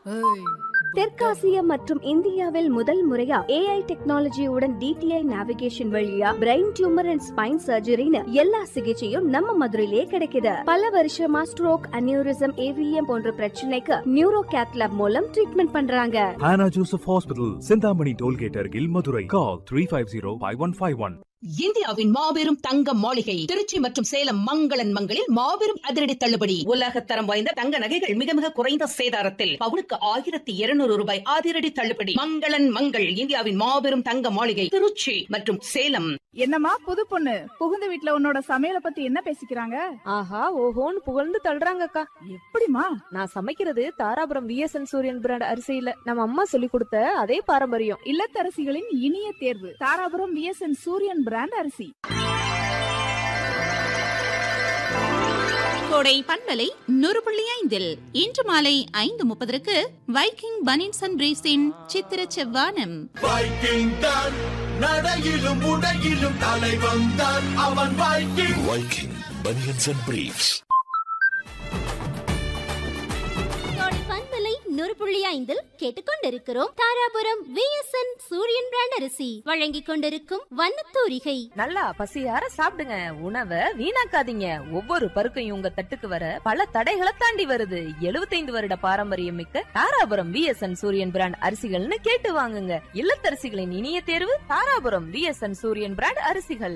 தெற்காசிய மற்றும் இந்தியாவில் முதல் முறையா ஏஐ டெக்னாலஜியுடன் டிடிஐ நேவிகேஷன் வழியா பிரெயின் டியூமர் அண்ட் ஸ்பைன் சர்ஜரின்னு எல்லா சிகிச்சையும் நம்ம மதுரையிலே கிடைக்குது பல வருஷமா ஸ்ட்ரோக் அனியூரிசம் ஏவிஎம் போன்ற பிரச்சனைக்கு நியூரோ கேத்லாப் மூலம் ட்ரீட்மெண்ட் பண்றாங்க Hannah Joseph Hospital, Sindhamani Tollgate Argil, Madurai. Call 350-5151. இந்தியாவின் மாபெரும் தங்க மாளிகை திருச்சி மற்றும் சேலம் மங்களன் மங்களில் மாபெரும் அதிரடி தள்ளுபடி உலக தரம் வாய்ந்த தங்க நகைகள் மிக மிக குறைந்த சேதாரத்தில் பவுனுக்கு ஆயிரத்தி இருநூறு ரூபாய் அதிரடி தள்ளுபடி மங்களன் மங்கள் இந்தியாவின் மாபெரும் தங்க மாளிகை திருச்சி மற்றும் சேலம் என்னம்மா புது பொண்ணு புகுந்த வீட்ல உன்னோட சமையல பத்தி என்ன பேசிக்கிறாங்க ஆஹா ஓஹோன்னு புகழ்ந்து தள்ளுறாங்கக்கா எப்படிமா நான் சமைக்கிறது தாராபுரம் விஎஸ்என் சூரியன் பிராண்ட் அரிசியில நம்ம அம்மா சொல்லி கொடுத்த அதே பாரம்பரியம் இல்லத்தரசிகளின் இனிய தேர்வு தாராபுரம் விஎஸ்என் சூரியன் பிராண்ட் அரிசி கோடை பண்பலை நூறு புள்ளி ஐந்தில் இன்று மாலை ஐந்து முப்பதற்கு வைக்கிங் பனின்ஸ் அண்ட் பிரீஸின் சித்திர செவ்வானம் வைக்கிங் தான் நடையிலும் உடையிலும் தலை வந்தான் அவன் Viking Viking banians and briefs Kodai பண்பலை நூறு புள்ளி ஐந்தில் கேட்டுக்கொண்டிருக்கிறோம் தாராபுரம் விஎஸ்என் சூரியன் பிராண்ட் அரிசி வழங்கிக் கொண்டிருக்கும் வண்ணத்தூரிகை நல்லா பசியார சாப்பிடுங்க உணவை வீணாக்காதீங்க ஒவ்வொரு பருக்கையும் உங்க தட்டுக்கு வர பல தடைகளை தாண்டி வருது 75 வருட பாரம்பரியம் மிக்க தாராபுரம் விஎஸ்என் சூரியன் பிராண்ட் அரிசிகள்னு கேட்டு வாங்குங்க இல்லத்தரசிகளின் இனிய தேர்வு தாராபுரம் விஎஸ்என் சூரியன் பிராண்ட் அரிசிகள்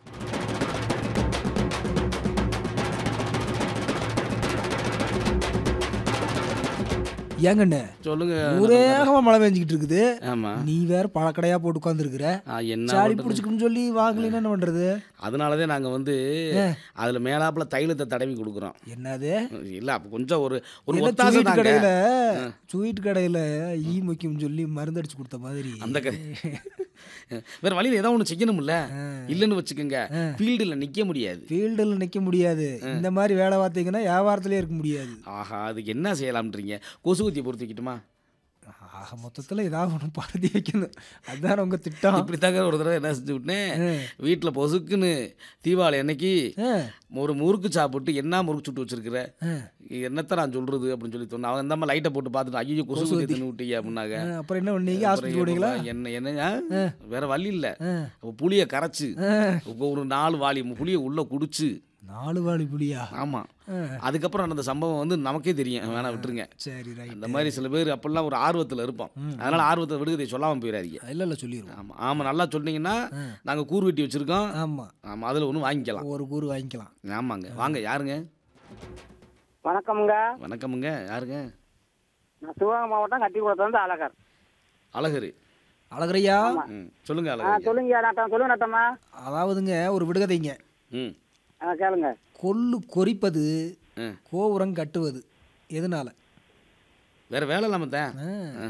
ஏங்கண்ணே சொல்லுங்க ஒரேகமா மழை பெஞ்சுக்கிட்டு இருக்குது ஆமா நீ வேற பழக்கடையா போட்டு உட்காந்துருக்குற ஆ, என்ன சாடி பண்றது? பிடிச்சிக்கணும்னு சொல்லி வாங்கலைன்னா என்ன பண்றது அதனாலதான் நாங்க வந்து ஆ. அதுல மேலாப்புல தைலத்தை தடவி கொடுக்குறோம் என்னது இல்ல அப்ப கொஞ்சம் ஒரு ஒரு என்ன ஒத்தாசை ஸ்வீட் தாங்க கடையில ஆ. ஸ்வீட் கடையில ஈ முக்கியம் சொல்லி மருந்தடிச்சு கொடுத்த மாதிரி அந்த கதை வேற வழியில ஏதாவது ஒண்ணு செய்யணும்ல ஆ. இல்லன்னு வச்சுக்கோங்க ஆ. ஃபீல்டுல நிக்க முடியாது ஃபீல்டில் நிக்க முடியாது இந்த மாதிரி வேலை பார்த்தீங்கன்னா வியாபாரத்திலே இருக்க முடியாது ஆஹா அதுக்கு என்ன செய்யலாம்ன்றீங்க கொசுகுத்தி பொறுத்துக்கிட்டுமா ஆக மொத்தத்துல ஏதாவது ஒன்று பருதி வைக்கணும் அதுதான் உங்க திட்டம் இப்படி தாங்க ஒரு தடவை என்ன செஞ்சு விட்டேன் ஆ. வீட்டுல பொசுக்குன்னு தீபாவளி அன்னைக்கு ஆ, ஒரு முறுக்கு சாப்பிட்டு என்ன முறுக்கு சுட்டு வச்சிருக்கிற ஆ. என்னத்த நான் சொல்றது அப்படின்னு சொல்லி சொன்னேன் அவன் அந்த லைட்டை போட்டு பார்த்துட்டு ஐயோ கொசு கொசுவத்தி. குத்தி தின்னு விட்டீங்க அப்படின்னாங்க ஆ, அப்புறம் என்ன பண்ணீங்க அப்புறம் ஹாஸ்பிட்டல் போனீங்களா என்ன என்ன வேற வழி இல்ல ஆ. அப்ப புளிய கரைச்சு ஆ. இப்ப ஒரு நாலு வாளி புளிய உள்ள குடிச்சு நாலு வாழி புளியா ஆமா ஆ. அதுக்கப்புறம் அந்த சம்பவம் வந்து நமக்கே தெரியும் வேணா விட்டுருங்க சரி ரைட் அந்த மாதிரி சில பேர் அப்பெல்லாம் ஒரு ஆர்வத்துல இருப்போம் அதனால ஆர்வத்தை விடுகதை சொல்லாம போயிடாதீங்க இல்ல இல்ல சொல்லிடுவோம் ஆமா ஆமா நல்லா சொன்னீங்கன்னா நாங்க கூறு வெட்டி வச்சிருக்கோம் ஆமா ஆமா அதுல ஒண்ணு வாங்கிக்கலாம் ஒரு கூறு வாங்கிக்கலாம் ஆமாங்க வாங்க யாருங்க வணக்கம்ங்க வணக்கமுங்க யாருங்க நான் சிவகங்கை மாவட்டம் கட்டிக்குளத்துலேருந்து அழகர் அழகரு அழகரையா ம் சொல்லுங்க ஆ அழகரு சொல்லுங்க நட்டம் சொல்லுங்க நட்டம்மா அதாவதுங்க ஒரு விடுகதைங்க ம் ஆ கேளுங்க கொல்லு கொறிப்பது ஆ. கோபுரம் கட்டுவது எதனால வேற வேலை இல்லாம தான் ஆ.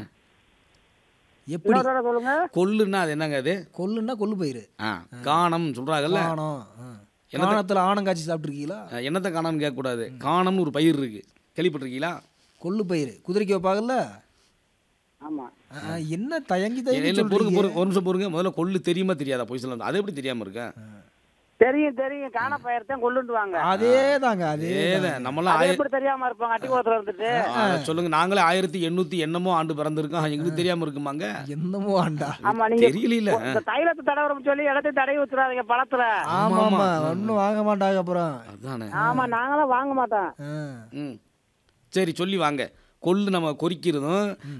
எப்படி இன்னொரு தடவை சொல்லுங்க கொல்லுன்னா அது என்னங்க அது கொல்லுன்னா கொல்லு பயிர் ஆ காணம் சொல்றாங்கல்ல காணம் ஆ. என்னது? காணத்துல ஆணம் காய்ச்சி சாப்பிட்ருக்கீங்களா அஹ், என்னத்த காணாம கேட்கக்கூடாது காணம்னு ஒரு பயிர் இருக்கு கேள்விப்பட்டிருக்கீங்களா கொல்லு பயிர் குதிரைக்கு வைப்பாங்கல்ல ஆமா ஆ, என்ன தயங்கி தயங்கி இல்ல பொறுங்க சொல்றீங்க பொறுங்க ஒரு நிமிஷம் பொறுங்க முதல்ல கொள்ளு தெரியுமா தெரியாதா பொய் சொல்லலாம் அது எப்படி தெரியாம இருக்கா தெரியும் தெரியும் காண பயிர்த்தான் கொள்ளுண்டு வாங்க அதே தாங்க அதே ஏதே நம்மளாம் அது ஆய- எப்படி தெரியாம இருப்போம் கட்டிக்குளத்துல இருந்துட்டு ஆ, சொல்லுங்க நாங்களே ஆயிரத்தி எண்ணூத்தி என்னமோ ஆண்டு பிறந்திருக்கோம் எங்களுக்கு தெரியாம இருக்குமாங்க என்னமோ ஆண்டா ஆமா நீங்க தெரியல இந்த தைலத்தை தடவரம் சொல்லி இடத்தையும் தடவி வச்சுடாதீங்க பழத்துல ஆமா ஆமா ஒன்றும் வாங்க மாட்டாங்க அப்புறம் அதானே ஆமா நாங்களாம் வாங்க மாட்டோம் ஆ. ம் சரி சொல்லி வாங்க கொள்ளு நம்ம கொறிக்கிறதும்